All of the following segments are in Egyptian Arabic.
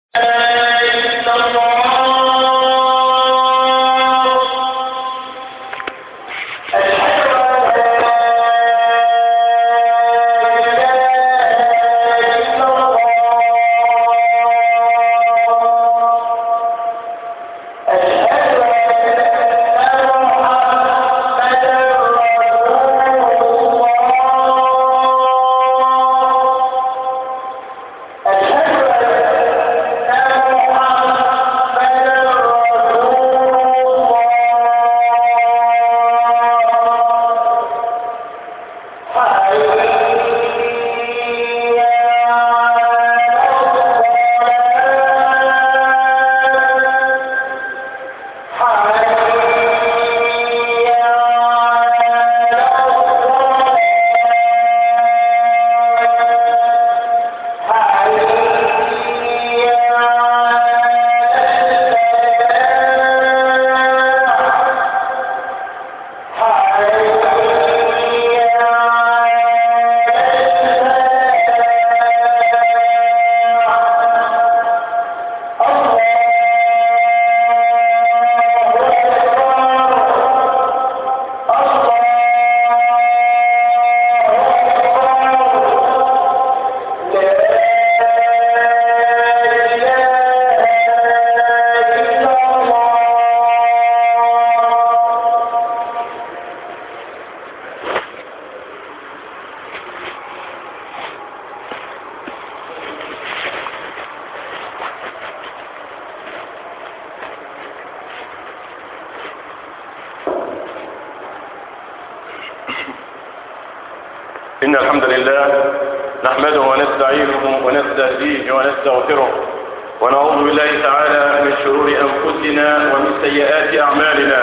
إن الحمد لله نحمده ونستعينه ونستهديه ونستغفره ونعوذ بالله تعالى من شرور أنفسنا ومن سيئات أعمالنا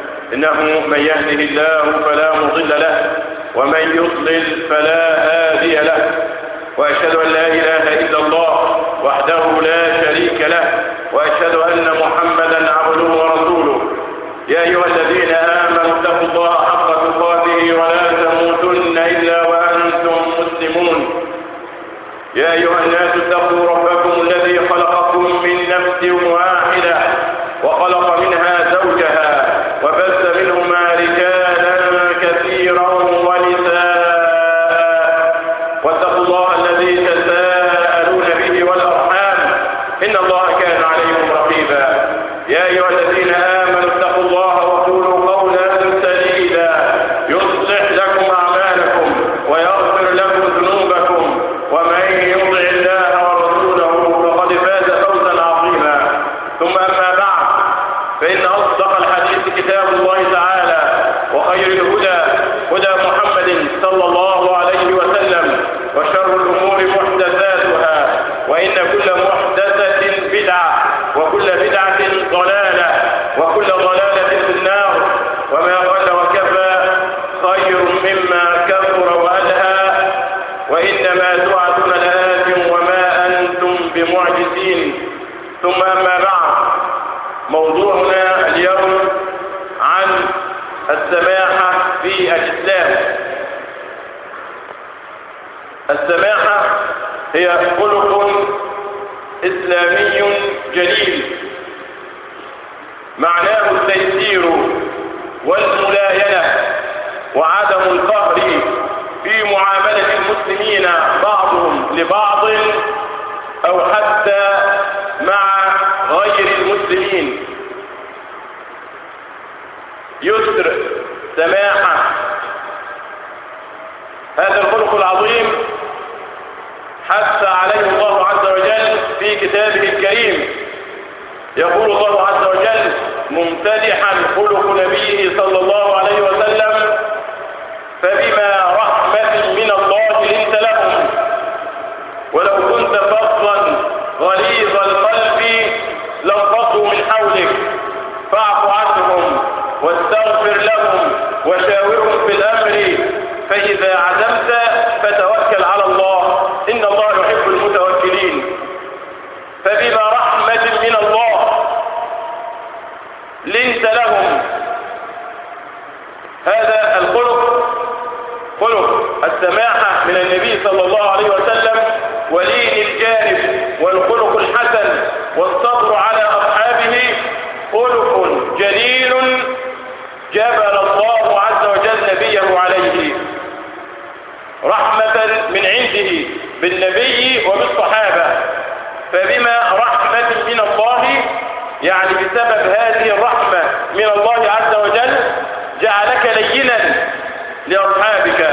إنه من يهده الله فلا مضل له ومن يضلل فلا هادي له وأشهد أن لا إله إلا الله وحده لا شريك له وأشهد أن محمدا عبده ورسوله يا أيها الذين آمنوا اتقوا الله حق تقاته ولا تموتن إلا وأنتم مسلمون يا أيها الناس اتقوا ربكم الذي خلقكم من نفس واحدة وخلق منها زوجها وبث منهما رجالا كثيرا ونساء واتقوا الله الذي تساءلون به والأرحام إن الله كان عليكم رقيبا يا أيها الذين آمنوا اتقوا الله وقولوا قولا سديدا يصلح لكم أعمالكم ويغفر لكم ذنوبكم ومن يطع الله ورسوله فقد فاز فوزا عظيما ثم أما بعد فإن أصدق الحديث كتاب الله تعالى وخير الهدى هدى محمد صلى الله عليه وسلم وشر الأمور محدثاتها وإن كل محدثة بدعة وكل بدعة ضلالة وكل ضلالة في النار وما قل وكفى خير مما كثر وألهى وإنما توعدون لآت وما أنتم بمعجزين ثم أما بعد موضوعنا اليوم عن السماحة في الإسلام السماحة هي خلق إسلامي جليل معناه التيسير والملاينة وعدم القهر في معاملة المسلمين بعضهم لبعض أو حتى مع غير المسلمين يسر سماحة هذا الخلق العظيم حث عليه الله عز وجل في كتابه الكريم يقول الله عز وجل ممتدحا خلق نبيه صلى الله عليه وسلم فبما رحمة من الله لنت لهم ولو كنت فظا غليظ القلب لانفضوا من حولك فاعف عنهم واستغفر لهم وشاورهم في الأمر فإذا عزمت فتوكل على الله إن الله يحب المتوكلين فبما رحمة من الله لنت لهم هذا الخلق خلق السماحة من النبي صلى الله عليه وسلم ولين الجانب والخلق الحسن جبل الله عز وجل نبيه عليه رحمة من عنده بالنبي وبالصحابة فبما رحمة من الله يعني بسبب هذه الرحمة من الله عز وجل جعلك لينا لأصحابك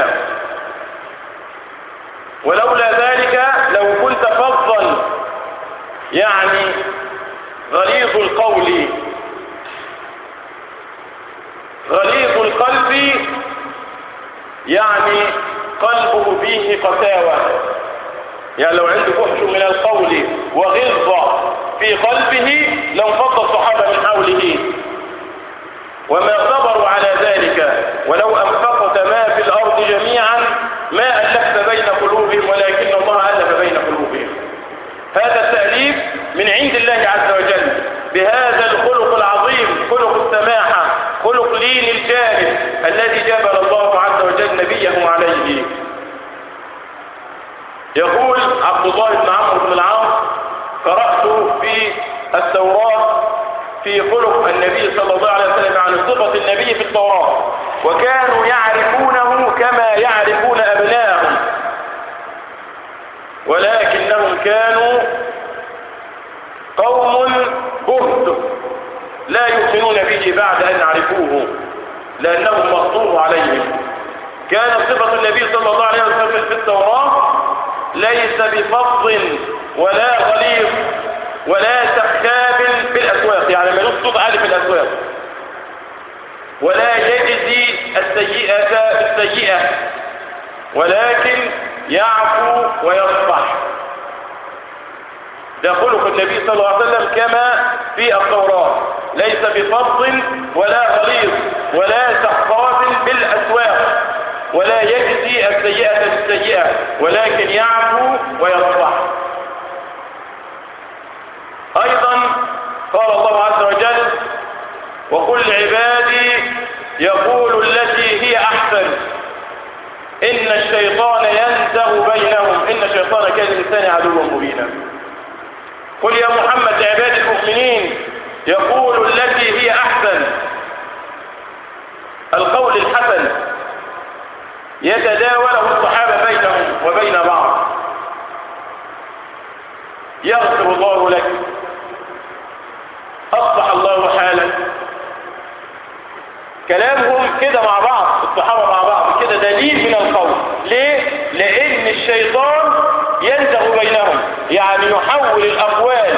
ولولا ذلك لو كنت فظا يعني غليظ القول غليظ القلب يعني قلبه فيه قساوة يعني لو عنده فحش من القول وغلظة في قلبه لانفض الصحابة من حوله وما صبروا على ذلك ولو أنفقت ما في الأرض جميعا ما ألفت بين قلوبهم ولكن الله ألف بين قلوبهم هذا التأليف من عند الله عز وجل بهذا الخلق العظيم خلق السماحة خلق لين الجانب الذي جبل الله عز وجل نبيه عليه يقول عبد الله بن عمرو بن العاص قرأت في التوراة في خلق النبي صلى الله عليه وسلم عن صفة النبي في التوراة وكانوا يعرفونه كما يعرفون أبنائهم ولكنهم كانوا قوم جهد لا يؤمنون به بعد أن عرفوه لأنهم مغضوب عليهم كان صفة النبي صلى الله عليه وسلم في التوراة ليس بفض ولا غليظ ولا سخاب في الأسواق يعني ما صوت عالي في الأسواق ولا يجزي السيئة بالسيئة ولكن يعفو ويصفح ده خلق النبي صلى الله عليه وسلم كما في التوراة ليس بفض ولا غليظ ولا سخاب بالأسواق ولا يجزي السيئة بالسيئة ولكن يعفو ويصفح أيضا قال الله عز وجل وقل عبادي يقول التي هي أحسن إن الشيطان ينزغ بينهم إن الشيطان كان الإنسان عدوا مبينا قل يا محمد لعباد المؤمنين يقول التي هي أحسن القول الحسن يتداوله الصحابة بينهم وبين بعض يغفر الله لك أصلح الله حالك كلامهم كده مع بعض الصحابة مع بعض كده دليل من القول ليه؟ لأن الشيطان ينزغ بينهم يعني يحول الأقوال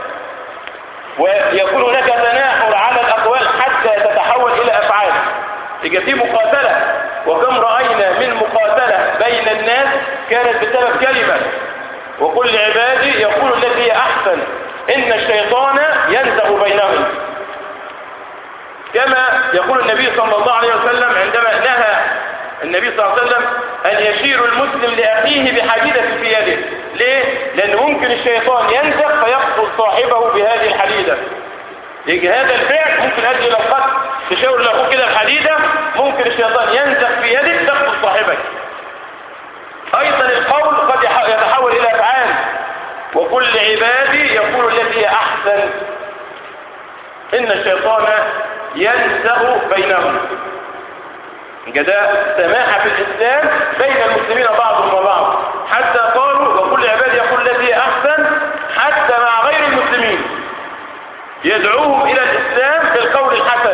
ويكون هناك تناحر على الأقوال حتى تتحول إلى أفعال يبقى في مقاتلة وكم رأينا من مقاتلة بين الناس كانت بسبب كلمة وقل لعبادي يقول التي هي أحسن إن الشيطان ينزغ بينهم كما يقول النبي صلى الله عليه وسلم عندما نهى النبي صلى الله عليه وسلم أن يشير المسلم لأخيه بحديدة في يده ليه؟ لأن ممكن الشيطان ينزغ فيقتل صاحبه بهذه الحديدة يجي هذا الفعل ممكن يؤدي إلى القتل تشاور لاخوك كده الحديدة ممكن الشيطان ينزغ في يدك تقتل صاحبك أيضا القول قد يتحول إلى أفعال وكل عبادي يقول التي هي أحسن إن الشيطان ينزغ بينهم جداء سماحة في الإسلام بين المسلمين بعضهم وبعض حتى قالوا وكل عبادي يقول التي هي أحسن حتى مع غير المسلمين يدعوهم إلى الإسلام بالقول الحسن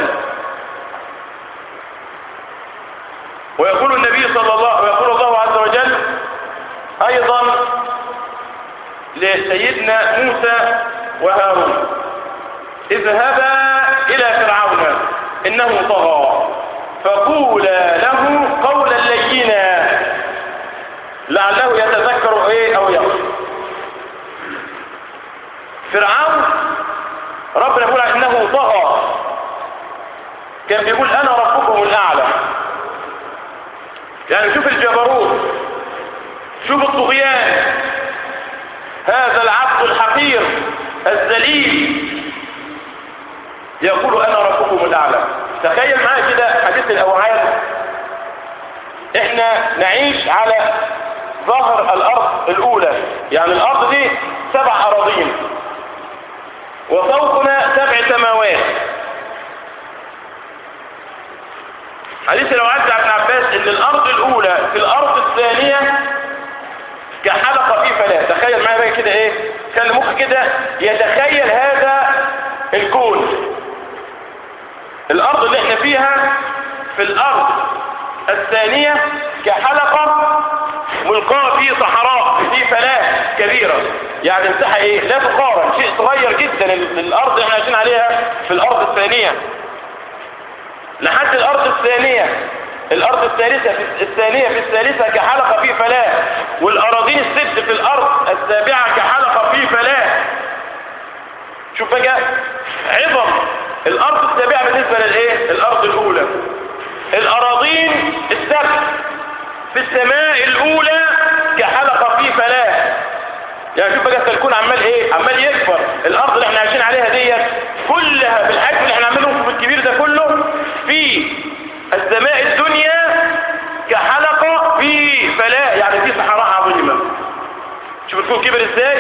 ويقول النبي صلى الله ويقول الله عز وجل أيضا لسيدنا موسى وهارون اذهبا إلى فرعون إنه طغى فقولا له قولا لينا لعله يتذكر ايه او يخشى فرعون ربنا يقول انه طغى كان بيقول انا ربكم الاعلى يعني شوف الجبروت شوف الطغيان هذا العبد الحقير الذليل يقول انا ربكم الاعلى تخيل معايا كده حديث الاوعاد احنا نعيش على ظهر الارض الاولى يعني الارض دي سبع اراضين وفوقنا سبع سماوات حديث لو عدى ابن عباس ان الارض الاولى في الارض الثانية كحلقة في فلاة تخيل معايا بقى كده ايه خلي مخك كده يتخيل هذا الكون الارض اللي احنا فيها في الارض الثانية كحلقة ملقاة في صحراء في فلاة كبيرة يعني مساحة ايه لا تقارن شيء صغير جدا الارض اللي احنا عايشين عليها في الارض الثانية لحد الارض الثانية الارض الثالثة في الثانية في الثالثة كحلقة في فلاة والاراضين الست في الارض السابعة كحلقة في فلاة شوف بقى عظم الارض السابعة بالنسبة للايه الارض الاولى الاراضين السبع في السماء الاولى كحلقة في فلاة يعني شوف بقى الكون عمال ايه عمال يكبر الارض اللي احنا عايشين عليها ديت كلها بالحجم اللي احنا عاملينه في الكبير ده كله في السماء الدنيا كحلقة في فلاة يعني في صحراء عظيمة شوف الكون كبر ازاي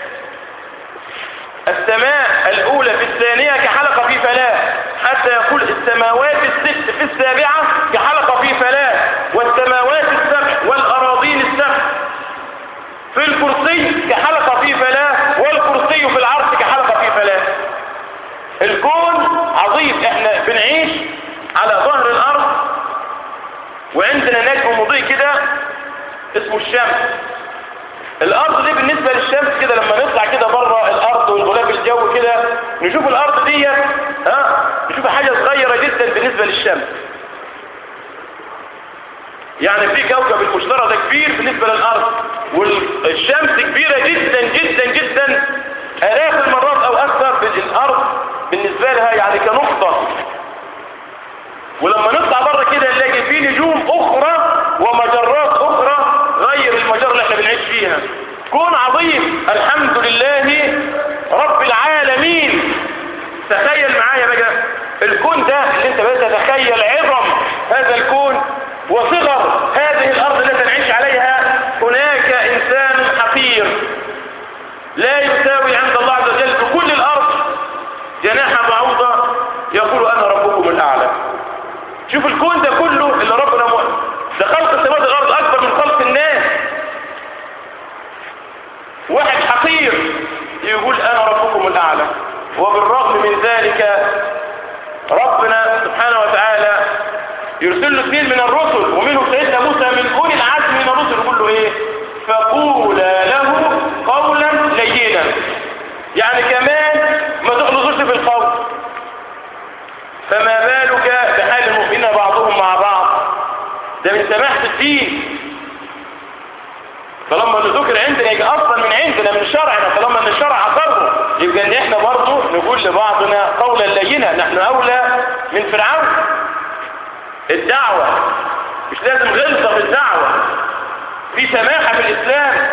السماء الاولى في الثانية كحلقة في فلاة حتى يقول السماوات الست في السابعة كحلقة في فلاة والسماوات السبع والاراضين السبع في الكرسي كحلقة في فلاة والكرسي في العرش كحلقة في فلاة الكون عظيم احنا بنعيش على ظهر الارض وعندنا نجم مضيء كده اسمه الشمس الارض دي بالنسبة للشمس كده لما نطلع كده بره الارض والغلاف الجو كده نشوف الارض دي ها نشوف حاجة صغيرة جدا بالنسبة للشمس يعني في كوكب المشتري ده كبير بالنسبة للارض والشمس كبيرة جدا جدا جدا الاف المرات او اكثر الارض بالنسبة لها يعني كنقطة ولما نطلع بره كده نلاقي في نجوم اخرى ومجرات اخرى غير المجرة اللي احنا بنعيش فيها كون عظيم الحمد لله رب العالمين تخيل معايا بقى الكون ده اللي انت بس تتخيل عظم هذا الكون وصغر هذه الارض التي نعيش عليها هناك انسان حقير لا يساوي عند الله عز وجل بكل الارض جناح بعوضة يقول انا ربكم الاعلى شوف الكون ده كله اللي ربنا مو... ده خلق السماوات والارض اكبر من خلق الناس واحد حقير يقول انا ربكم الاعلى وبالرغم من ذلك ربنا سبحانه وتعالى يرسل له اثنين من الرسل ومنهم سيدنا موسى من اولي العزم من الرسل يقول له ايه فقولا له قولا لينا يعني كمان ما تغلظوش في القول فما بالك بحال المؤمنين بعضهم مع بعض ده من سماحة الدين طالما اللي ذكر عندنا يبقى اصلا من عندنا من شرعنا طالما ان الشرع اقره يبقى ان احنا برضه نقول لبعضنا قولا لينا نحن اولى من فرعون الدعوة مش لازم غلطة في الدعوة في سماحة في الاسلام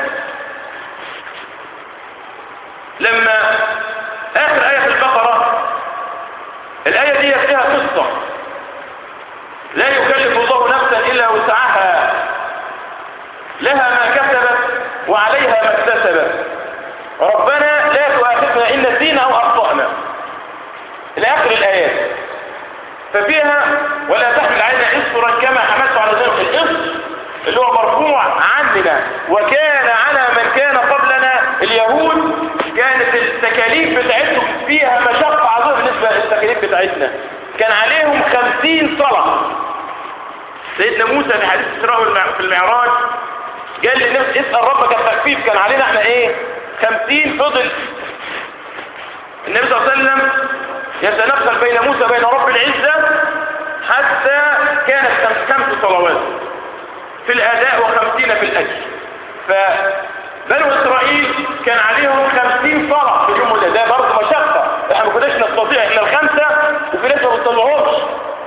لما اخر اية في البقرة الاية دي فيها قصة لا يكلف الله نفسا الا وسعها لها ما كسبت وعليها ما اكتسبت ربنا لا تؤاخذنا ان نسينا او اخطأنا الى اخر الايات ففيها ولا تحمل علينا اصرا كما حملت على ذلك الاصر اللي هو مرفوع عننا وكان على من كان قبلنا اليهود كانت التكاليف بتاعتهم فيها مشقة عظيمة بالنسبة للتكاليف بتاعتنا كان عليهم خمسين صلاة سيدنا موسى في حديث اسراء في المعراج قال للناس اسأل ربك التخفيف كان علينا احنا ايه خمسين فضل النبي صلى الله عليه وسلم يتنقل بين موسى وبين رب العزة حتى كانت خمس صلوات في الأداء وخمسين في الأجر فبنو إسرائيل كان عليهم خمسين صلاة في اليوم ده ده برضه مشقة احنا ما كناش نستطيع احنا الخمسة وفي ناس ما بتطلعوش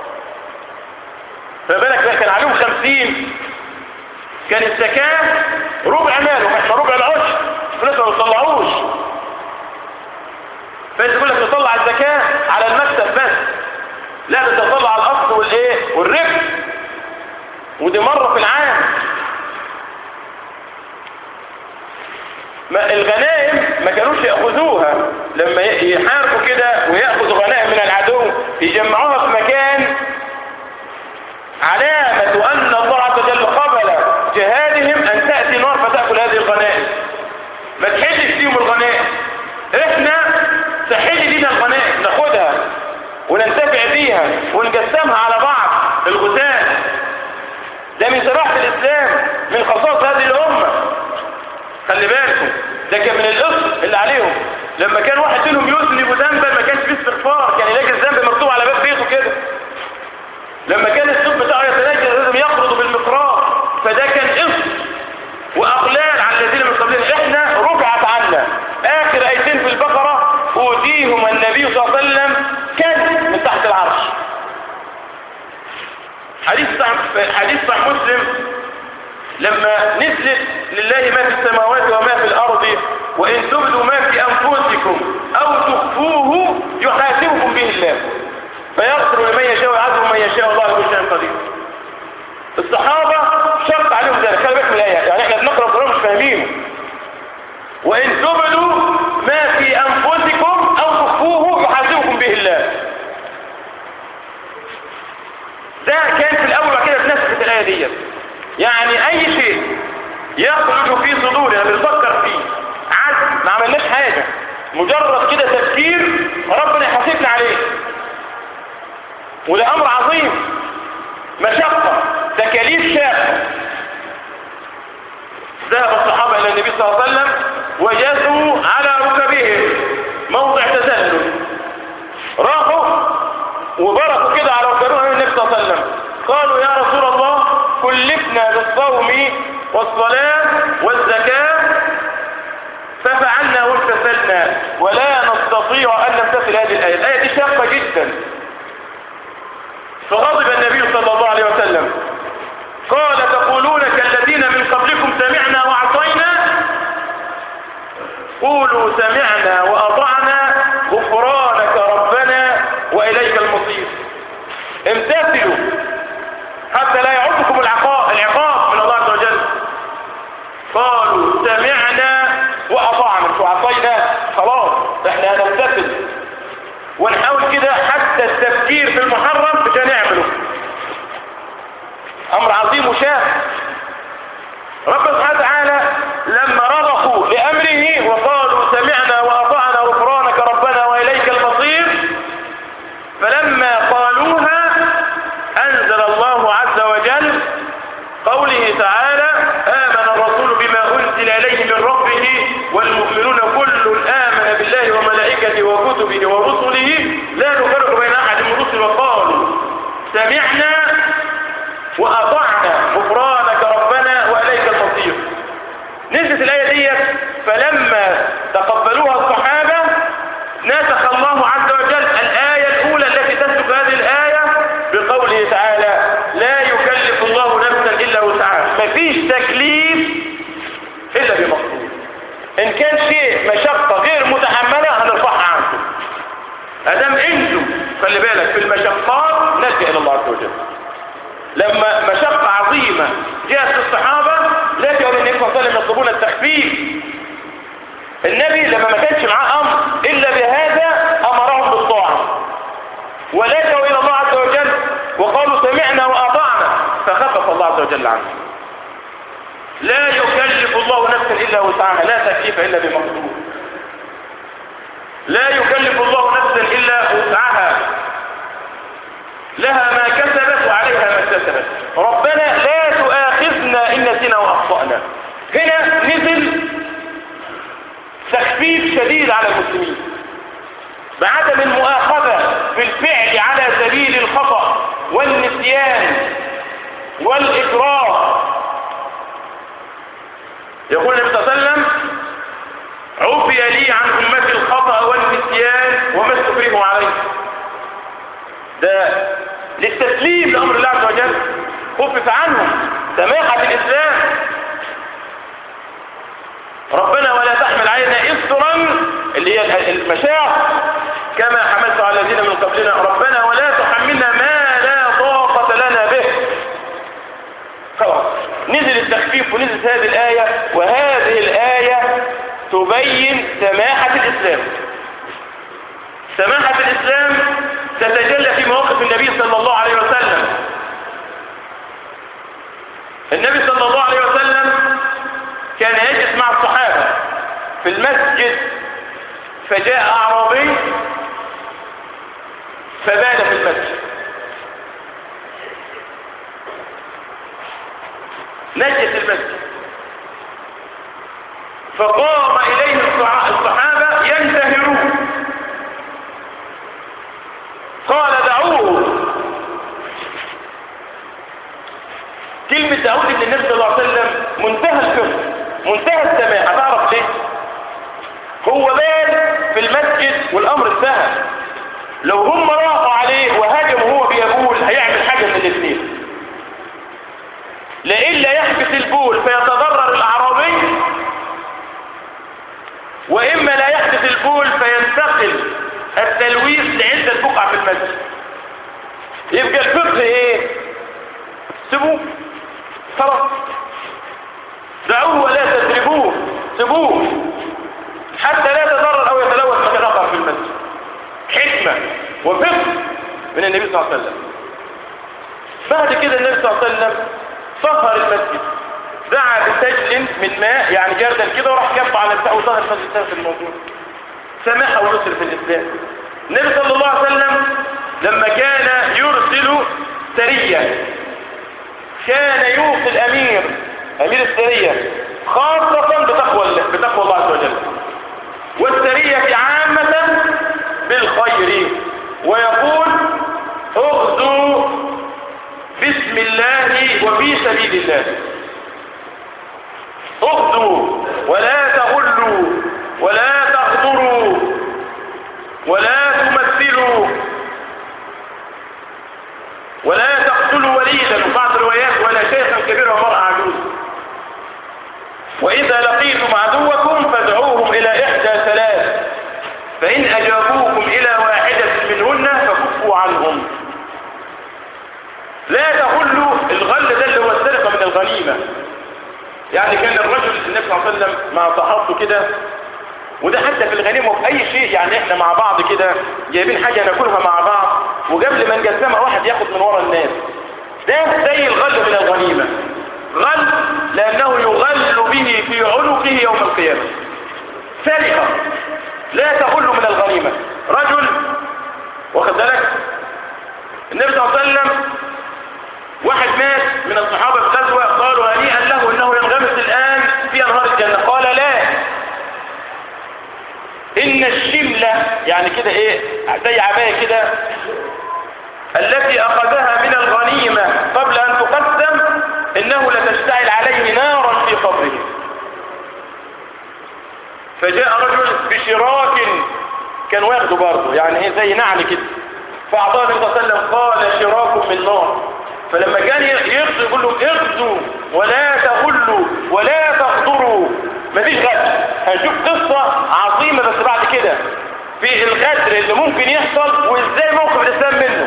فبالك كان عليهم خمسين كان الزكاة ربع ماله احنا ربع العشر في ناس ما بتطلعوش فانت يقول لك تطلع الزكاة على المكتب بس لا ده تطلع على الاصل والايه والربح ودي مرة في العام ما الغنائم ما كانوش يأخذوها لما يحاربوا كده ويأخذوا غنائم من العدو يجمعوها في مكان علامة أن الله عز وجل قبل جهادهم أن تأتي نار فتأكل هذه الغنائم ما تحلش فيهم الغنائم احنا تحل لنا الغنائم ناخدها وننتفع بيها ونقسمها على بعض الغزاة ده من سراحة الإسلام من خصائص هذه الأمة خلي بالكم ده كان من الإصل اللي عليهم لما كان واحد منهم يذنب ذنبا ما كانش فيه استغفار كان يلاقي الذنب مكتوب على باب بيته كده لما كان الصوت بتاعه يتنجس لازم يقرض بالمقراء فده كان إصل وأقلال على الذين من قبلنا احنا رفعت عنا آخر آيتين في البقرة أوتيهم النبي صلى الله عليه وسلم كان من تحت العرش حديث حديث صحيح مسلم لما نزلت لله ما في السماوات وما في الأرض وإن تبدوا ما في أنفسكم أو تخفوه يحاسبكم به الله فيغفر لمن يشاء ويعذب من يشاء الله كل شيء قدير الصحابة شرط عليهم ذلك خلي بالك من الآية يعني احنا بنقرأ القرآن مش فاهمينه وإن تبدوا ما في أنفسكم أو تخفوه يحاسبكم به الله ده كان في الأول وكده اتنسخت الآية دي يعني أي شيء يخرج في صدورنا بنفكر فيه عزم ما عملناش حاجة مجرد كده تفكير ربنا يحاسبنا عليه وده أمر عظيم مشقة تكاليف شاقة ذهب الصحابة إلى النبي صلى الله عليه وسلم وجثوا على ركبهم موضع تسلل راحوا وبركوا كده على ركبهم النبي صلى الله عليه وسلم قالوا يا رسول الله كلفنا بالصوم والصلاة والزكاة ففعلنا وامتثلنا ولا نستطيع أن نمتثل هذه الآية الآية دي شاقة جدا فغضب النبي صلى الله عليه وسلم قال تقولون كالذين من قبلكم سمعنا وعصينا قولوا سمعنا وأطعنا غفرانك ربنا وإليك المصير امتثلوا حتى لا يعودكم العقاب العقاب من الله عز وجل قالوا سمعنا وأطعنا مش وعصينا خلاص احنا هنمتثل ونحاول كده حتى التفكير في المحرم مش هنعمله امر عظيم وشاق ربنا سبحانه وتعالى لما رضخوا لامره وقالوا سمعنا واطعنا غفرانك ربنا واليك المصير فلما قالوها انزل الله عز وجل قوله تعالى امن الرسول بما انزل اليه من ربه والمؤمنون كل امن بالله وملائكته وكتبه ورسله لا نفرق بين احد من رسل وقالوا سمعنا وأطعنا غفرانك ربنا وإليك المصير نزلت الآية دي فلما تقبلوها الصحابة نسخ الله عز وجل الآية الأولى التي تسلك هذه الآية بقوله تعالى لا يكلف الله نفسا إلا وسعها مفيش تكليف إلا بمقصود إن كان شيء مشقة غير متحملة هنرفعها عنكم أدام أنتم خلي بالك في المشقات نلجأ إلى الله عز وجل لما مشقة عظيمة جاءت الصحابة لجأوا للنبي صلى الله عليه وسلم يطلبون التخفيف النبي لما ما كانش معاه أمر إلا بهذا أمرهم بالطاعة ولجأوا إلى الله عز وجل وقالوا سمعنا وأطعنا فخفف الله عز وجل عنه لا يكلف الله نفسا إلا وسعها لا تكليف إلا بمقدور لا يكلف الله نفسا إلا وسعها لها ما كسبت وعليها ما اكتسبت ربنا لا تؤاخذنا إن نسينا وأخطأنا هنا نزل تخفيف شديد على المسلمين بعدم المؤاخذة بالفعل على سبيل الخطأ والنسيان والإكراه يقول النبي صلى الله عليه وسلم عفي لي عن أمتي الخطأ والنسيان وما استكرهوا عليه ده للتسليم لأمر الله عز وجل خفف عنهم سماحة الإسلام ربنا ولا تحمل علينا إصرا اللي هي المشاعر كما حملت على الذين من قبلنا ربنا ولا تحملنا ما لا طاقة لنا به خلاص نزل التخفيف ونزلت هذه الآية وهذه الآية تبين سماحة الإسلام سماحة الإسلام تتجلى في مواقف النبي صلى الله عليه وسلم النبي صلى الله عليه وسلم كان يجلس مع الصحابة في المسجد فجاء أعرابي فبال في المسجد نجس المسجد فقام إليه الصحابة ينتهرون قال دعوه كلمة داود ابن النبي صلى الله عليه وسلم منتهى الفقه منتهى السماحة تعرف ليه هو بال في المسجد والأمر انتهى لو هم راحوا عليه وهاجموا وهو بيقول هيعمل حاجة من الاثنين لإلا يحبس البول فيتضرر الأعرابي وإما لا يحدث البول فينتقل التلويث لعدة بقع في المسجد يبقى الفقه ايه سيبوه خلاص دعوه ولا تتربوه سيبوه حتى لا يتضرر او يتلوث مكان اخر في المسجد حكمة وفقه من النبي صلى الله عليه وسلم بعد كده النبي صلى الله عليه وسلم طهر المسجد دعا بسجل من ماء يعني جردا كده وراح كف على الساعة وطهر المسجد في الموضوع سماحة ونصر في الإسلام النبي صلى الله عليه وسلم لما كان يرسل سريا كان يوصي الأمير أمير السرية خاصة بتقوى الله بتقوى الله عز وجل والسرية عامة بالخير ويقول اغزوا بسم الله وفي سبيل الله اغزوا ولا تغلوا ولا تغدروا ولا تمثلوا ولا تقتلوا وليدا وبعض الروايات ولا شيخا كبيرا ومرأة عجوز وإذا لقيتم عدوكم فادعوهم إلى إحدى ثلاث فإن أجابوكم إلى واحدة منهن فكفوا عنهم لا تغلوا الغل ده اللي هو السرقة من الغنيمة يعني كان الرجل النبي صلى الله عليه وسلم مع صحابته كده وده حتى في الغنيمة وفي أي شيء يعني احنا مع بعض كده جايبين حاجة ناكلها مع بعض وقبل ما نقسمها واحد ياخد من ورا الناس ده زي الغل من الغنيمة غل لأنه يغل به في عنقه يوم القيامة سرقة لا تغل من الغنيمة رجل واخد بالك النبي صلى الله عليه وسلم واحد مات من الصحابة في غزوة قالوا هنيئا له انه ينغمس الآن في انهار الجنة قال لا ان الشملة يعني كده ايه زي عباية كده التي اخذها من الغنيمة قبل ان تقسم انه لتشتعل عليه نارا في قبره فجاء رجل بشراك كان واخده برضه يعني ايه زي نعل كده فاعطاه النبي صلى الله عليه وسلم قال شراك من نار فلما كان يغزو يقول له اغزوا ولا تغلوا ولا تغدروا مفيش غدر هنشوف قصة عظيمة بس بعد كده في الغدر اللي ممكن يحصل وازاي موقف الاسلام منه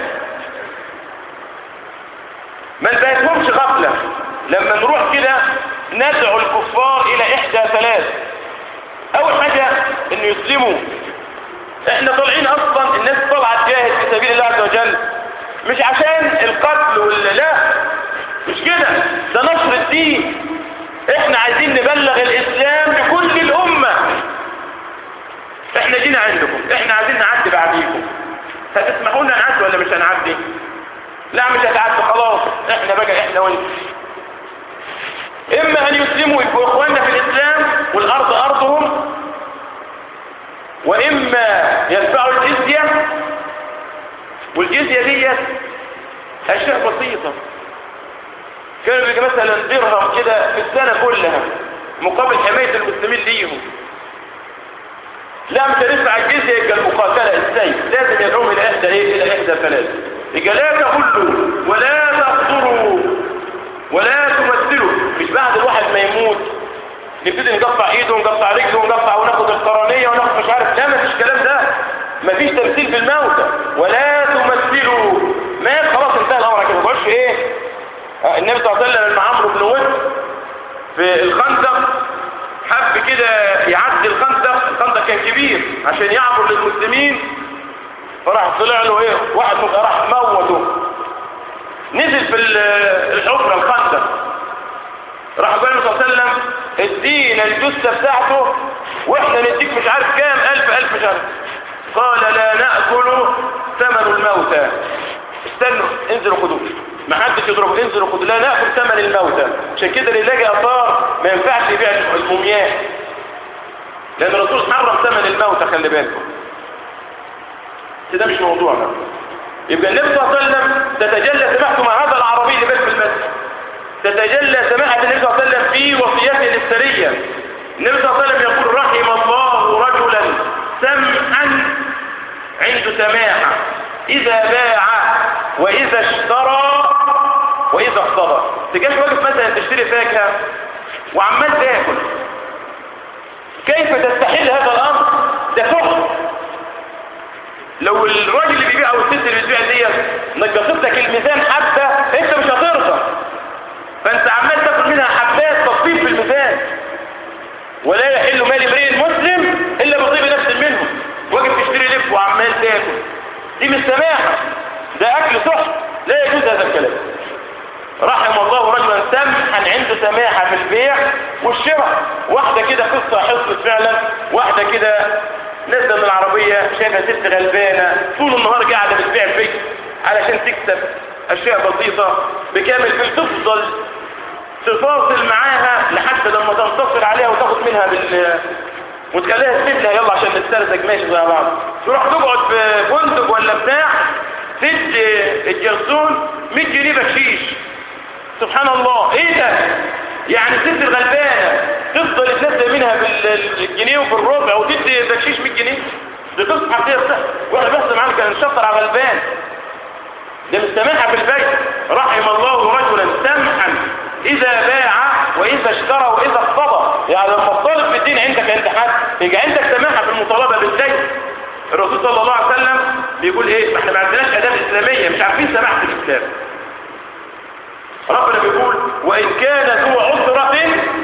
ما نبهتهمش غفلة لما نروح كده ندعو الكفار الى احدى ثلاث اول حاجة انه يسلموا احنا طالعين اصلا الناس طلعت جاهد في سبيل الله عز وجل مش عشان القتل ولا لا مش كده ده نشر الدين احنا عايزين نبلغ الاسلام لكل الامة احنا جينا عندكم احنا عايزين نعدي بعديكم هتسمحوا لنا نعدي ولا مش هنعدي لا مش هتعدي خلاص احنا بقى احنا وانت اما ان يسلموا يبقوا اخواننا في الاسلام والارض ارضهم واما يدفعوا الجزية والجزية ديت اشياء بسيطة كانوا بيجي مثلا درهم كده في السنة كلها مقابل حماية المسلمين ليهم لا مش هندفع الجزية يبقى المقاتلة ازاي لازم يدعوهم الى احدى ايه الى احدى ثلاث يبقى لا تغلوا ولا تقدروا ولا تمثلوا مش بعد الواحد ما يموت نبتدي نقطع ايده ونقطع رجله ونقطع وناخد القرنية وناخد مش عارف لا مفيش كلام ده مفيش تمثيل في الموتى ولا تمثلوا مات خلاص انتهى الامر كده ما ايه آه النبي صلى الله عليه وسلم لما عمرو بن ود في الخندق حب كده يعدي الخندق الخندق كان كبير عشان يعبر للمسلمين فراح طلع له ايه واحد راح موته نزل في الحفرة الخندق راح قال النبي صلى الله عليه وسلم ادينا الجثة بتاعته واحنا نديك مش عارف كام الف الف مش عارف قال لا نأكل ثمن الموتى استنوا انزلوا خدوه ما حدش يضربه انزلوا خدوه لا نأكل ثمن الموتى عشان كده اللي يلاقي اثار ما ينفعش يبيع الموميات لان الرسول حرم ثمن الموتى خلي بالكم ده مش موضوعنا يبقى النبي صلى الله عليه وسلم تتجلى سماحته مع هذا العربي اللي بات في المسجد تتجلى سماحة النبي صلى الله عليه وسلم في وصيته للسرية النبي صلى الله عليه وسلم يقول رحم الله رجلا سمحا عنده سماحة إذا باع وإذا اشترى وإذا اقتضى تجاش واقف مثلا تشتري فاكهة وعمال تاكل كيف تستحل هذا الأمر ده فحر لو الراجل اللي بيبيع او الست اللي بتبيع ديت نقصت لك الميزان حتى انت مش هترضى فانت عمال تاخد منها حبات تصفيف في الميزان ولا يحل مال امرئ مسلم الا بطيب نفس منه واقف تشتري لف وعمال تاكل دي مش سماحه ده اكل صح لا يجوز هذا الكلام رحم الله رجلا سمحا عنده سماحة في البيع والشراء واحدة كده قصة حصلت فعلا واحدة كده نزل من العربية شايفها ست غلبانة طول النهار قاعدة بتبيع فيك علشان تكسب أشياء بسيطة بكامل فيك تفضل تفاصل معاها لحد لما تنتصر عليها وتاخد منها بال وتخليها تسيب لها يلا عشان نسترزق ماشي زي بعض تروح تقعد في فندق ولا بتاع تدي الجرسون 100 جنيه بكشيش سبحان الله ايه ده يعني ست الغلبانة تفضل تنزل منها بالجنيه وبالربع وتدي بكشيش 100 جنيه دي قصة حقيقية بتحصل واحنا بس معانا كان نشطر على غلبان ده مستمعها في البيت رحم الله رجلا سمحا اذا باع واذا اشترى واذا اقتضى يعني لما تطالب في الدين عندك انت حد يبقى عندك سماحه في المطالبه بالزيت الرسول صلى الله عليه وسلم بيقول ايه ما احنا ما عندناش اداب اسلاميه مش عارفين سماحه الاسلام ربنا بيقول وإن كان ذو عسرة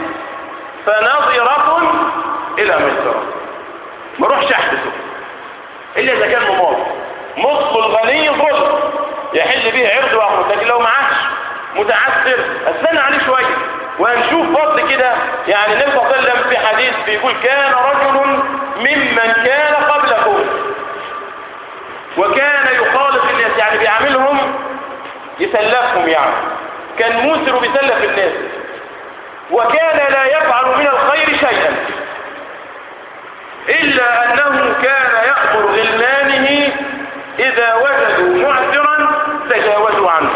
فنظرة إلى ميسرة ما روحش أحدثه إلا إذا كان مماضي نصف الغني ظلم يحل به عرض وأخرج لكن لو معاش متعسر استنى عليه شوية وهنشوف فضل كده يعني النبي صلى الله عليه وسلم في حديث بيقول كان رجل ممن كان قبلكم وكان يخالط الناس يعني بيعاملهم يسلفهم يعني كان موسر بيسلف الناس وكان لا يفعل من الخير شيئا إلا أنه كان يأمر غلمانه إذا وجدوا معسرا تجاوزوا عنه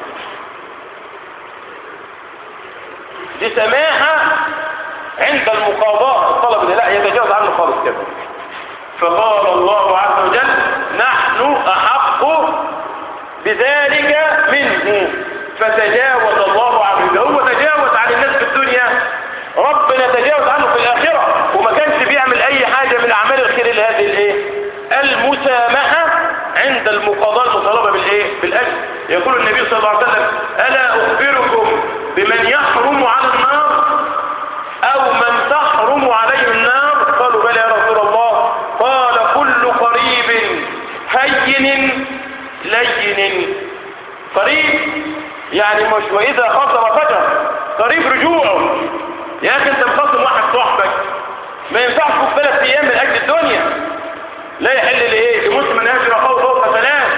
دي سماحة عند المقاضاة الطلب ده لا يتجاوز عنه خالص كده فقال الله عز وجل نحن أحق بذلك منه فتجاوز الله عنه إذا هو تجاوز عن الناس في الدنيا ربنا تجاوز عنه في الآخرة وما كانش بيعمل أي حاجة من أعمال الخير إلا هذه الإيه المسامحة عند المقاضاة المطالبة بالإيه بالأجر يقول النبي صلى الله عليه وسلم ألا أخبركم بمن يحرم على النار أو من تحرم عليه النار قالوا بلى يا رسول الله قال كل قريب هين لين قريب يعني مش وإذا خصم فجر قريب رجوعه يا أخي أنت مخصم واحد صاحبك ما ينفعش في ثلاث أيام من أجل الدنيا لا يحل لإيه لمسلم أن يجرى فوق فوق ثلاث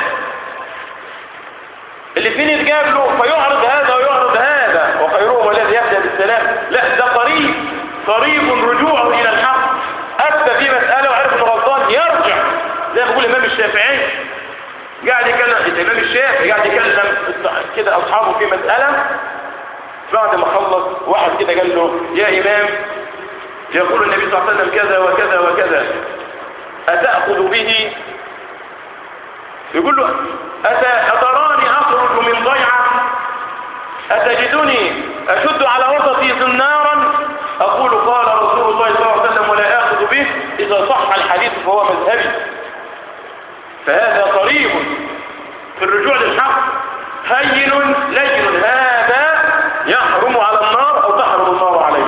اللي فين يتجاب له فيعرض هذا ويعرض هذا وخيرهم الذي يبدأ بالسلام لا ده قريب قريب رجوعه إلى الحق أفتى في مسألة وعرف أنه غلطان يرجع زي ما بيقول الإمام الشافعي قاعد يكلم الإمام الشافعي قاعد يكلم كده أصحابه في مسألة بعد ما خلص واحد كده قال له يا إمام يقول النبي صلى الله عليه وسلم كذا وكذا وكذا أتأخذ به يقول له أتراني أخرج من ضيعة أتجدني أشد على وسطي زنارا أقول قال رسول الله صلى الله عليه وسلم ولا آخذ به إذا صح الحديث فهو مذهبي فهذا قريب في الرجوع للحق هين لين هذا يحرم على النار أو تحرم النار عليه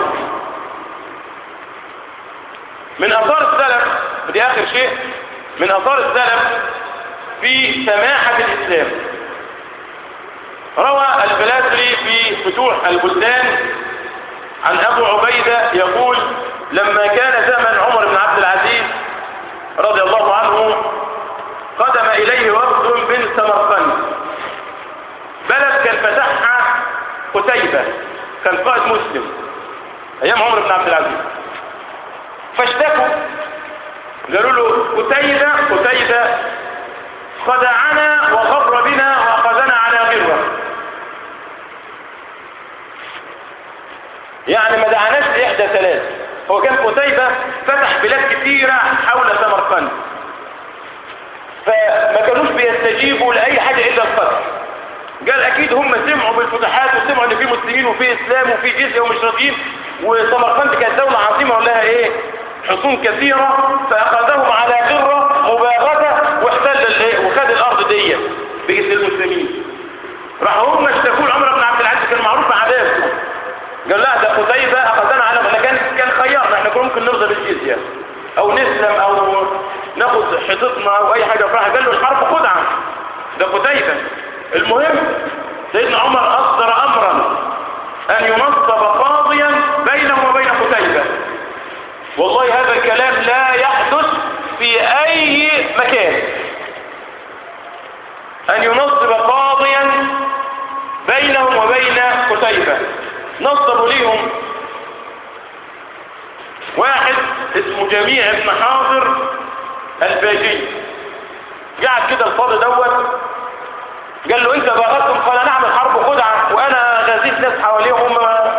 من أثار السلف ودي آخر شيء من أثار السلف في سماحة الإسلام روى البلاسري في فتوح البلدان عن أبو عبيدة يقول لما كان زمن عمر بن عبد العزيز رضي الله عنه قدم إليه وفد من سمرقند بلد كان فتحها قتيبة كان قائد مسلم أيام عمر بن عبد العزيز فاشتكوا قالوا له قتيبة قتيبة خدعنا وغر بنا وأخذنا على غره يعني ما دعناش لإحدى ثلاث هو كان قتيبة فتح بلاد كثيرة حول سمرقند فما كانوش بيستجيبوا لأي حاجة إلا الفتح قال أكيد هم سمعوا بالفتحات وسمعوا إن في مسلمين وفي إسلام وفي جزية ومش راضيين وسمرقند كانت دولة عظيمة ولها إيه حصون كثيرة فأخذهم على غرة مباغتة واحتل الإيه وخد الأرض دي بجزء المسلمين راحوا هم اشتكوا لعمر بن عبد العزيز كان معروف عذابه قال لا ده قتيبة أخذنا على احنا كان كان خيارنا احنا كنا ممكن نرضى بالجزية أو نسلم أو ناخد حصتنا أو أي حاجة فراح قال له الحرب خدعة ده قتيبة المهم سيدنا عمر أصدر أمرا أن ينصب قاضيا بينه وبين قتيبة والله هذا الكلام لا يحدث في أي مكان أن ينصب قاضيا بينهم وبين قتيبة نصبوا ليهم واحد اسمه جميع بن حاضر الباجي قاعد كده الفاضي دوت قال له انت باغتهم قال نعم الحرب خدعة وانا غازيت ناس حواليهم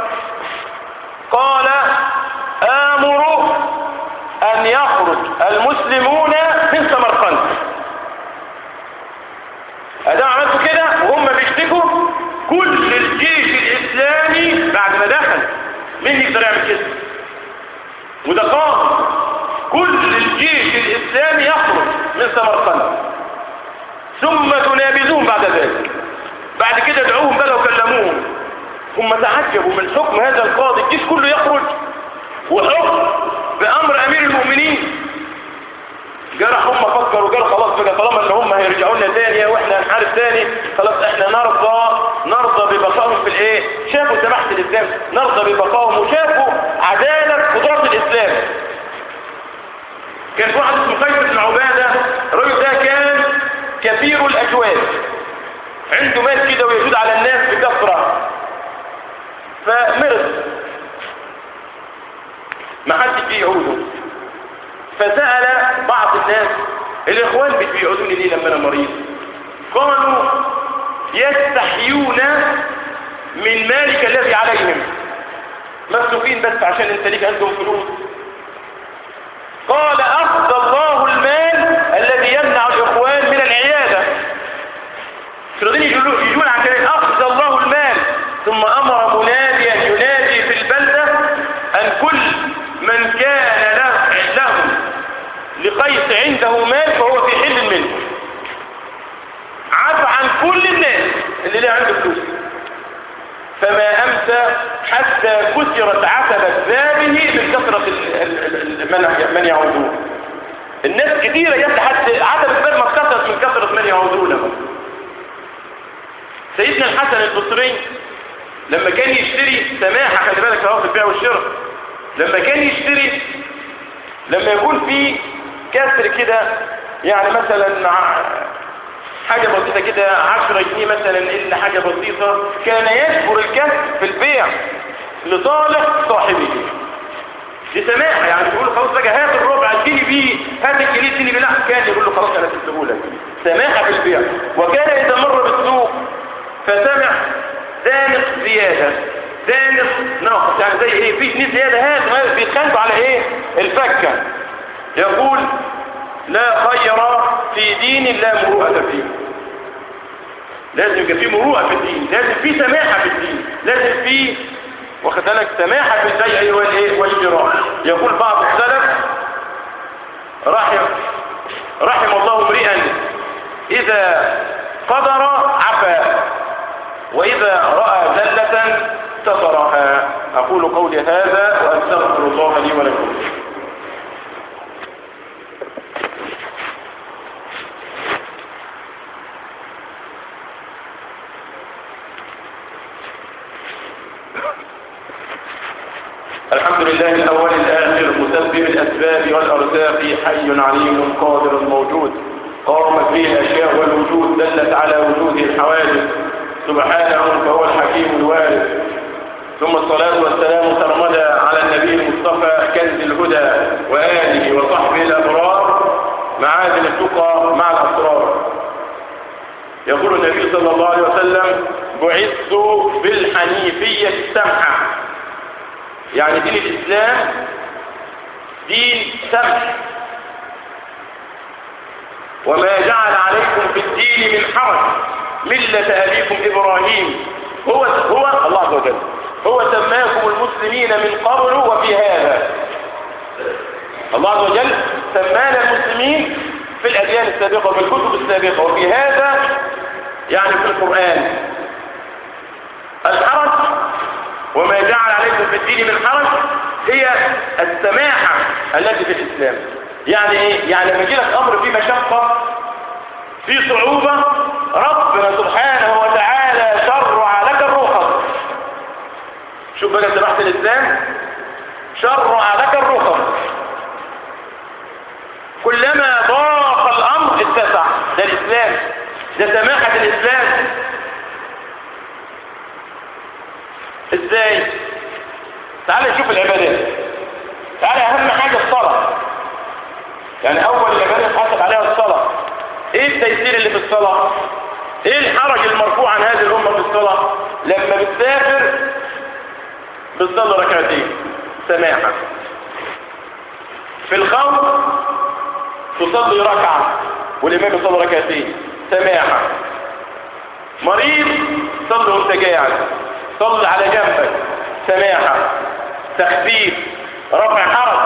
قال امر ان يخرج المسلمون من سمرقند ادام عملتوا كده وهم بيشتكوا كل الجيش الاسلامي بعد ما دخل مين يقدر يعمل كده وده قاضي كل الجيش الاسلامي يخرج من سمرقند ثم تنابذون بعد ذلك بعد كده ادعوهم بقى وكلموهم هم تعجبوا من حكم هذا القاضي الجيش كله يخرج وحكم بامر امير المؤمنين جرح هم فكروا قال خلاص بقى طالما ان هم هيرجعوا لنا تاني واحنا هنحارب تاني خلاص احنا نرضى نرضى ببقائهم في الايه شافوا سماحه الاسلام نرضى ببقائهم وشافوا عداله قدرات الاسلام كان في واحد اسمه قيس بن عباده الراجل ده كان كثير الاجواد عنده مال كده ويجود على الناس بكثره فمرض ما حدش بيعوده فسأل بعض الناس الإخوان بيعودوني ليه لما أنا مريض قالوا يستحيون من مالك الذي عليهم مسلوكين بس عشان انت ليك عندهم فلوس قال أخذ الله المال الذي يمنع الإخوان من العيادة تريدين يجون عشان أخذ الله المال ثم أمر مناديا ينادي في البلدة أن كل من كان له له لقيس عنده مال فهو في حل منه عفى عن كل الناس اللي ليه عنده فلوس فما أمسى حتى كسرت عتبة بابه من كثرة من من يعودون الناس كثيرة جت حتى عتبة باب ما اتكسرت من كثرة من يعودون سيدنا الحسن البصري لما كان يشتري سماحة خلي بالك في البيع والشراء لما كان يشتري لما يكون في كسر كده يعني مثلا حاجة بسيطة كده 10 جنيه مثلا إلا حاجة بسيطة كان يجبر الكسر في البيع لصالح صاحبه دي سماحة يعني يقول له خلاص بقى هات الربع اديني بيه هات الجنيه اديني بيه لا كان يقول له خلاص انا سبته لك سماحة في البيع وكان اذا مر بالسوق فسمع دانق زيادة دانق ناقص يعني زي ايه في جنيه زيادة هات بيتخانقوا على ايه الفكة يقول لا خير في دين لا مروءة فيه لازم يبقى في مروءة في الدين لازم في سماحة في الدين لازم في واخد بالك سماحة في البيع والايه والشراء يقول بعض السلف رحم رحم الله امرئا اذا قدر عفا واذا راى ذلة سترها اقول قولي هذا واستغفر الله لي ولكم الأسباب والأرزاق حي عليم قادر موجود قامت به الأشياء والوجود دلت على وجوده الحوادث سبحانه فهو الحكيم الوارث ثم الصلاة والسلام سرمدا على النبي المصطفى كنز الهدى وآله وصحبه الأبرار معادن التقى مع الأسرار يقول النبي صلى الله عليه وسلم بعثت بالحنيفية السمحة يعني دين الإسلام دين سمح وما جعل عليكم في الدين من حرج ملة أبيكم إبراهيم هو هو الله عز وجل هو سماكم المسلمين من قبل وفي هذا الله عز وجل سمانا المسلمين في الأديان السابقة وفي الكتب السابقة وفي هذا يعني في القرآن الحرج وما جعل عليكم في الدين من حرج هي السماحة التي في الإسلام يعني ايه؟ يعني لما يجي لك أمر فيه مشقة في صعوبة ربنا سبحانه وتعالى شرع لك الرخص شوف بقى سماحة الإسلام شرع لك الرخص كلما ضاق الأمر اتسع ده الإسلام ده سماحة الإسلام ازاي تعال نشوف العبادات تعال أهم حاجة الصلاة يعني أول العبادات حصل عليها الصلاة ايه التيسير اللي في الصلاة ايه الحرج المرفوع عن هذه الأمة في الصلاة لما بتسافر بتصلي ركعتين سماحة في الخوف تصلي ركعة والإمام يصلي ركعتين سماحة مريض صلي وانت قاعد صلي على جنبك سماحة تخفيف رفع حرج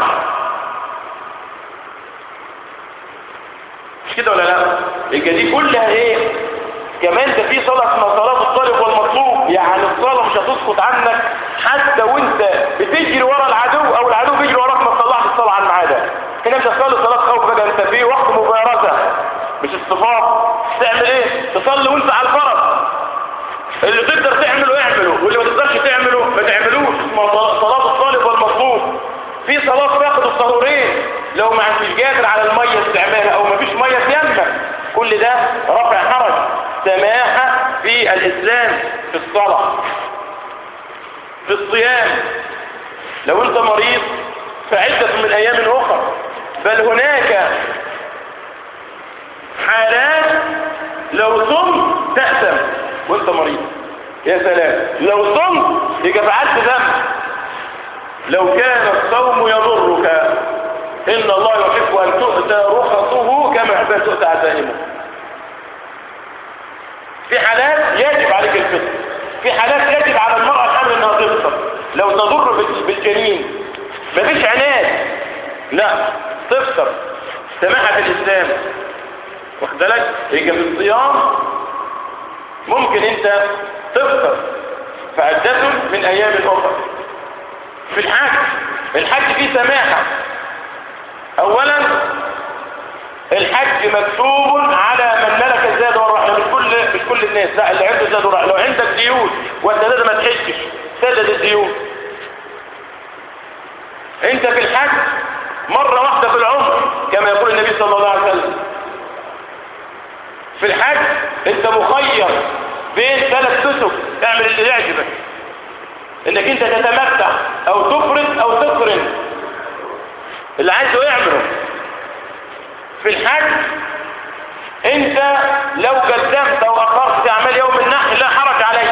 مش كده ولا لا يبقى دي كلها ايه كمان ده في صلاة اسمها صلاة الطالب والمطلوب يعني الصلاة مش هتسقط عنك حتى وانت بتجري ورا العدو او العدو بيجري وراك ما تصلحش الصلاة عن ميعادها هنا مش هتصلي صلاة خوف بقى انت في وقت مبارزة مش اصطفاف تعمل ايه تصلي وانت على الفرس اللي تقدر تعمله اعمله واللي ما تقدرش تعمله ما تعملوش اسمها صلاة الطالب والمطلوب في صلاة فاقد الطهورين لو ما انتش قادر على المية استعمالها او ما فيش مية تيمم كل ده رفع حرج سماحة في الاسلام في الصلاة في الصيام لو انت مريض فعدة من ايام اخرى بل هناك حالات لو صم تأثم وانت مريض يا سلام لو صم يبقى فعلت ذنب لو كان الصوم يضرك إن الله يحب أن تؤتى رخصه كما يحب أن تؤتى عزائمه في حالات يجب عليك الفطر في حالات يجب على المرأة الحمل انها تفطر لو تضر بالجنين مفيش عناد لا تفطر سماحة الإسلام واخد بالك يجي في الصيام ممكن انت تفطر فعدة من ايام اخرى في الحج الحج فيه سماحة اولا الحج مكتوب على من ملك الزاد والرحلة مش كل مش كل الناس لا اللي عنده زاد والرحلة لو عندك ديون وانت لازم ما تحجش سدد الديون انت في الحج مرة واحدة في العمر كما يقول النبي صلى الله عليه وسلم في الحج انت مخير بين ثلاث سسك اعمل اللي يعجبك انك انت تتمتع او تفرد او تقرن اللي عايزه يعمله في الحج انت لو قدمت او اخرت اعمال يوم النحر لا حرج عليك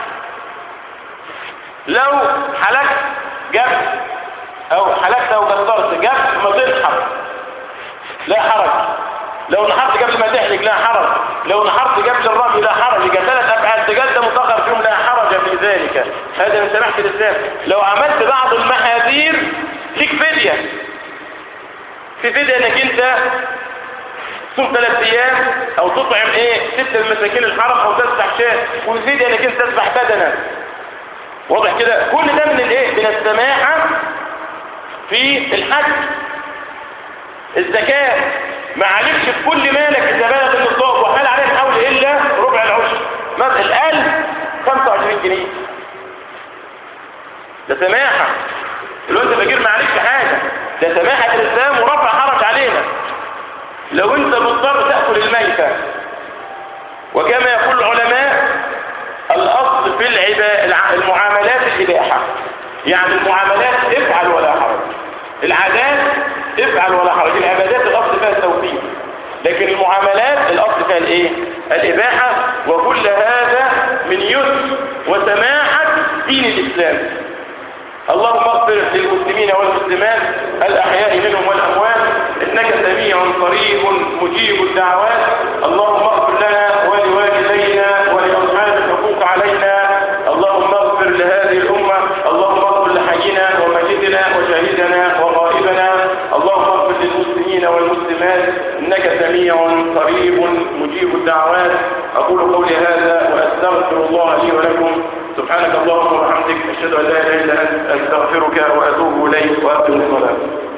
لو حلقت جبت او حلقت او قصرت جبت ما تنحر لا حرج لو نحرت قبل ما تحلق لا حرج لو نحرت قبل الرمي لا حرج يبقى ثلاث افعال تقدم وتاخر فيهم لا حرج في ذلك هذا من سماحه الاسلام لو عملت بعض المحاذير ليك فديه في فديه انك انت تصوم ثلاث ايام او تطعم ايه ستة من مساكين الحرم او تذبح شاة وفي فديه انك انت تذبح بدنا واضح كده كل ده من الايه من السماحه في الحج الزكاه ما عليكش في كل مالك اذا بلغ النصاب وحال عليه الحول الا ربع العشر مثلا الالف 25 جنيه ده سماحه لو انت فاكر ما عليكش حاجه ده سماحة الإسلام ورفع حرج علينا لو أنت مضطر تأكل الميتة وكما يقول العلماء الأصل في العبا... المعاملات الإباحة يعني المعاملات افعل ولا حرج العادات افعل ولا حرج العبادات الأصل فيها التوفيق لكن المعاملات الأصل فيها الايه الإباحة وكل هذا من يسر وسماحة دين الإسلام اللهم اغفر للمسلمين والمسلمات الأحياء منهم والأموات إنك سميع قريب مجيب الدعوات اللهم اغفر لنا ولوالدينا ولأصحاب الحقوق علينا اللهم اغفر لهذه الأمة اللهم اغفر لحينا وميتنا وشهيدنا وغائبنا اللهم اغفر للمسلمين والمسلمات إنك سميع قريب مجيب الدعوات أقول قولي هذا وأستغفر الله لي ولكم سبحانك اللهم وبحمدك أشهد أن لا إله إلا أنت أستغفرك وأتوب إليك وأقم الصلاة